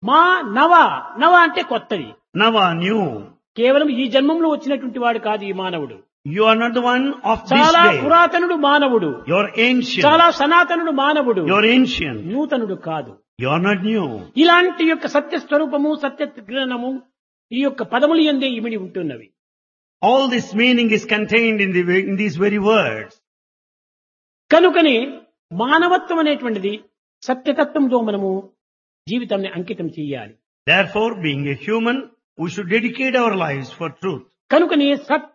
మా నవ నవ అంటే కొత్తది Nava, new. కేవలం ఈ జన్మంలో వచ్చినటువంటి వాడు కాదు ఈ మానవుడు You are not the one of this చాలా day. పురాతనుడు మానవుడు You're ancient. చాలా సనాతనుడు మానవుడు You're ancient. నూతనుడు కాదు You're not new. ఇలాంటి యొక్క సత్య స్వరూపము సత్య జ్ఞానము ఈ యొక్క పదములు ఎందే ఇమిడి ఉంటున్నవి All this meaning is contained in, the, in these very words. కనుకని మానవత్వం అనేటువంటిది సత్యతత్వంతో మనము జీవితాన్ని అంకితం చేయాలి Therefore, being a human, we should dedicate our lives for truth. కనుకని సత్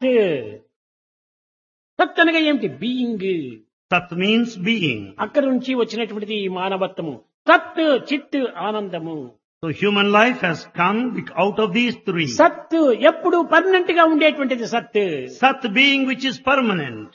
సత్ అనగా ఏమిటి బీయింగ్ Sat means being. అక్కడి నుంచి వచ్చినటువంటిది ఈ మానవత్వము సత్ చిత్ ఆనందము So human life has come bec- out of these three. సత్ ఎప్పుడు పర్మనెంట్ గా ఉండేటువంటిది సత్ Sat being which is permanent.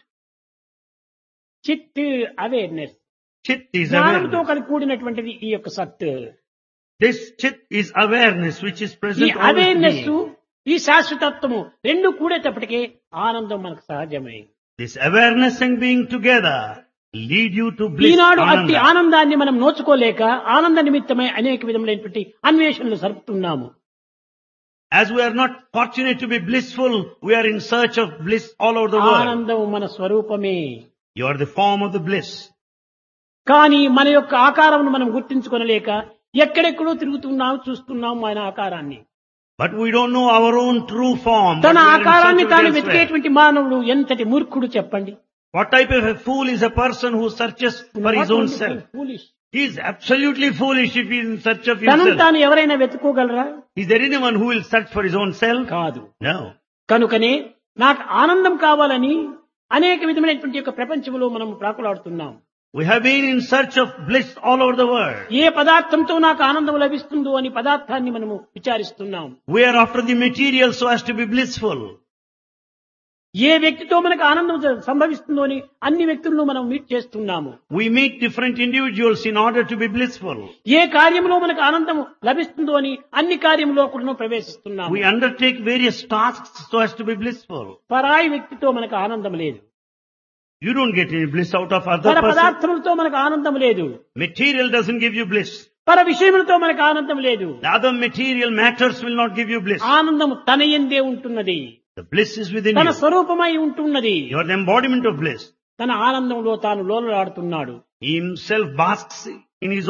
చిత్ అవేర్నెస్ Chit is జ్ఞానంతో awareness. కలిసి కూడినటువంటిది ఈ యొక్క సత్ This chit is awareness which is ఈ present always అవేర్నెస్ being. ఈ శాశ్వతత్వము రెండు కూడేటప్పటికే ఆనందం మనకు సహజమే This awareness and being together lead you to bliss. ఈనాడు అట్టి Ananda. ఆనందాన్ని మనం నోచుకోలేక ఆనంద నిమిత్తమై అనేక విధములైనటువంటి అన్వేషణలు సరుపుతున్నాము As we are not fortunate to be blissful, we are in search of bliss all over the world. ఆనందం మన స్వరూపమే You are the form of the bliss. కానీ మన యొక్క ఆకారం మనం గుర్తించుకొనలేక ఎక్కడెక్కడో తిరుగుతున్నాం చూస్తున్నాం మన ఆకారాన్ని But we don't know our own true form. but తన we are in ఆకారాన్ని search of it తాను elsewhere. వెతికేటువంటి మానవుడు ఎంతటి మూర్ఖుడు చెప్పండి What type of a fool is a person who searches for his own self? Foolish. He is absolutely foolish if he is in search of తనను himself. తాను ఎవరైనా వెతుకోగలరా Is there anyone who will search for his own self? కాదు No. కనుకనే నాకు ఆనందం కావాలని అనేక విధమైనటువంటి యొక్క ప్రపంచంలో మనం ప్రాకులాడుతున్నాం We have been in search of bliss all over the world. ఏ పదార్థంతో నాకు ఆనందం లభిస్తుందో అని పదార్థాన్ని మనము విచారిస్తున్నాం We are after the material so as to be blissful. ఏ వ్యక్తితో మనకు ఆనందం జ- సంభవిస్తుందో అని అన్ని వ్యక్తులను మనం మీట్ చేస్తున్నాము We meet different individuals in order to be blissful. ఏ కార్యంలో మనకు ఆనందం లభిస్తుందో అని అన్ని కార్యంలో కూడా ప్రవేశిస్తున్నాము We undertake various tasks so as to be blissful. పరాయి వ్యక్తితో మనకు ఆనందం లేదు You don't get any bliss out of other పర person. పదార్థములతో మనకు ఆనందం లేదు Material doesn't give you bliss. పర విషయములతో మనకు ఆనందం లేదు The other material matters will not give you bliss. ఆనందం తన ఎందే ఉంటున్నది The bliss is within తన you. స్వరూపమై ఉంటున్నది You are the embodiment of bliss. తన ఆనందంలో తాను లోలలాడుతున్నాడు He himself basks in his